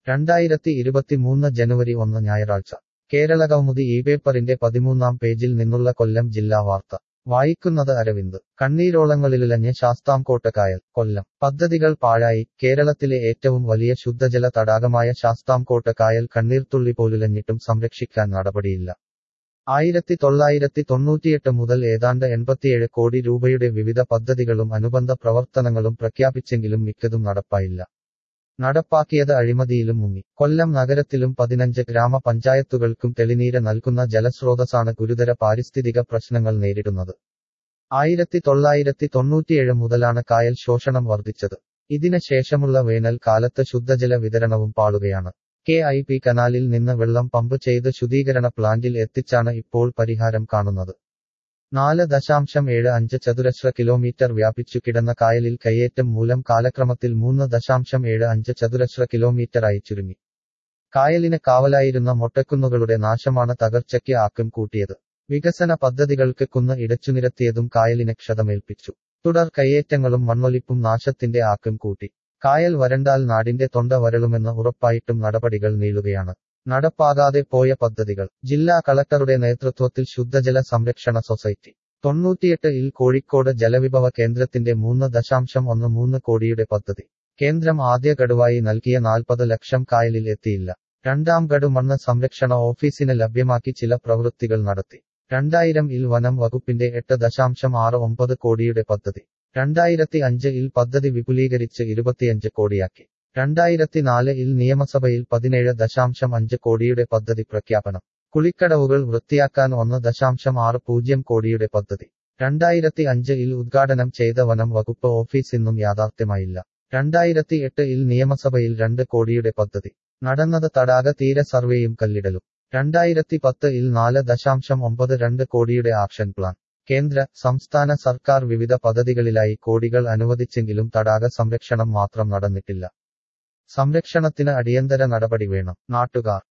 രണ്ടായിരത്തി ഇരുപത്തിമൂന്ന് ജനുവരി ഒന്ന് ഞായറാഴ്ച കേരള കൗമുദി ഈ പേപ്പറിന്റെ പതിമൂന്നാം പേജിൽ നിന്നുള്ള കൊല്ലം ജില്ലാ വാർത്ത വായിക്കുന്നത് അരവിന്ദ് കണ്ണീരോളങ്ങളിലുലഞ്ഞ് ശാസ്താംകോട്ടക്കായൽ കൊല്ലം പദ്ധതികൾ പാഴായി കേരളത്തിലെ ഏറ്റവും വലിയ ശുദ്ധജല തടാകമായ ശാസ്താംകോട്ട കായൽ കണ്ണീർത്തുള്ളി പോലുലഞ്ഞിട്ടും സംരക്ഷിക്കാൻ നടപടിയില്ല ആയിരത്തി തൊള്ളായിരത്തി തൊണ്ണൂറ്റിയെട്ട് മുതൽ ഏതാണ്ട് എൺപത്തിയേഴ് കോടി രൂപയുടെ വിവിധ പദ്ധതികളും അനുബന്ധ പ്രവർത്തനങ്ങളും പ്രഖ്യാപിച്ചെങ്കിലും മിക്കതും നടപ്പായില്ല നടപ്പാക്കിയത് അഴിമതിയിലും മുങ്ങി കൊല്ലം നഗരത്തിലും പതിനഞ്ച് ഗ്രാമപഞ്ചായത്തുകൾക്കും തെളിനീര് നൽകുന്ന ജലസ്രോതസ്സാണ് ഗുരുതര പാരിസ്ഥിതിക പ്രശ്നങ്ങൾ നേരിടുന്നത് ആയിരത്തി തൊള്ളായിരത്തി തൊണ്ണൂറ്റിയേഴ് മുതലാണ് കായൽ ശോഷണം വർദ്ധിച്ചത് ഇതിന് ശേഷമുള്ള വേനൽ കാലത്ത് ശുദ്ധജല വിതരണവും പാളുകയാണ് കെ ഐ പി കനാലിൽ നിന്ന് വെള്ളം പമ്പ് ചെയ്ത് ശുദ്ധീകരണ പ്ലാന്റിൽ എത്തിച്ചാണ് ഇപ്പോൾ പരിഹാരം കാണുന്നത് നാല് ദശാംശം ഏഴ് അഞ്ച് ചതുരശ്ര കിലോമീറ്റർ വ്യാപിച്ചു കിടന്ന കായലിൽ കയ്യേറ്റം മൂലം കാലക്രമത്തിൽ മൂന്ന് ദശാംശം ഏഴ് അഞ്ച് ചതുരശ്ര കിലോമീറ്ററായി ചുരുങ്ങി കായലിന് കാവലായിരുന്ന മൊട്ടക്കുന്നുകളുടെ നാശമാണ് തകർച്ചയ്ക്ക് ആക്കം കൂട്ടിയത് വികസന പദ്ധതികൾക്ക് കുന്ന് ഇടച്ചുനിരത്തിയതും കായലിന് ക്ഷതമേൽപ്പിച്ചു തുടർ കയ്യേറ്റങ്ങളും മണ്ണൊലിപ്പും നാശത്തിന്റെ ആക്കം കൂട്ടി കായൽ വരണ്ടാൽ നാടിന്റെ തൊണ്ട വരളുമെന്ന് ഉറപ്പായിട്ടും നടപടികൾ നീളുകയാണ് നടപ്പാകാതെ പോയ പദ്ധതികൾ ജില്ലാ കളക്ടറുടെ നേതൃത്വത്തിൽ ശുദ്ധജല സംരക്ഷണ സൊസൈറ്റി തൊണ്ണൂറ്റിയെട്ട് ഇൽ കോഴിക്കോട് ജലവിഭവ കേന്ദ്രത്തിന്റെ മൂന്ന് ദശാംശം ഒന്ന് മൂന്ന് കോടിയുടെ പദ്ധതി കേന്ദ്രം ആദ്യ ഗഡുവായി നൽകിയ നാൽപ്പത് ലക്ഷം കായലിൽ എത്തിയില്ല രണ്ടാം ഗഡു മണ്ണ് സംരക്ഷണ ഓഫീസിന് ലഭ്യമാക്കി ചില പ്രവൃത്തികൾ നടത്തി രണ്ടായിരം ഇൽ വനം വകുപ്പിന്റെ എട്ട് ദശാംശം ആറ് ഒമ്പത് കോടിയുടെ പദ്ധതി രണ്ടായിരത്തി അഞ്ച് ഇൽ പദ്ധതി വിപുലീകരിച്ച് ഇരുപത്തിയഞ്ച് കോടിയാക്കി രണ്ടായിരത്തി നാല് ഇൽ നിയമസഭയിൽ പതിനേഴ് ദശാംശം അഞ്ച് കോടിയുടെ പദ്ധതി പ്രഖ്യാപനം കുളിക്കടവുകൾ വൃത്തിയാക്കാൻ ഒന്ന് ദശാംശം ആറ് പൂജ്യം കോടിയുടെ പദ്ധതി രണ്ടായിരത്തി അഞ്ച് ഇൽ ഉദ്ഘാടനം ചെയ്ത വനം വകുപ്പ് ഓഫീസ് ഇന്നും യാഥാർത്ഥ്യമായില്ല രണ്ടായിരത്തി എട്ട് ഇൽ നിയമസഭയിൽ രണ്ട് കോടിയുടെ പദ്ധതി നടന്നത് തടാക തീര സർവേയും കല്ലിടലും രണ്ടായിരത്തി പത്ത് ഇൽ നാല് ദശാംശം ഒമ്പത് രണ്ട് കോടിയുടെ ആക്ഷൻ പ്ലാൻ കേന്ദ്ര സംസ്ഥാന സർക്കാർ വിവിധ പദ്ധതികളിലായി കോടികൾ അനുവദിച്ചെങ്കിലും തടാക സംരക്ഷണം മാത്രം നടന്നിട്ടില്ല സംരക്ഷണത്തിന് അടിയന്തര നടപടി വേണം നാട്ടുകാർ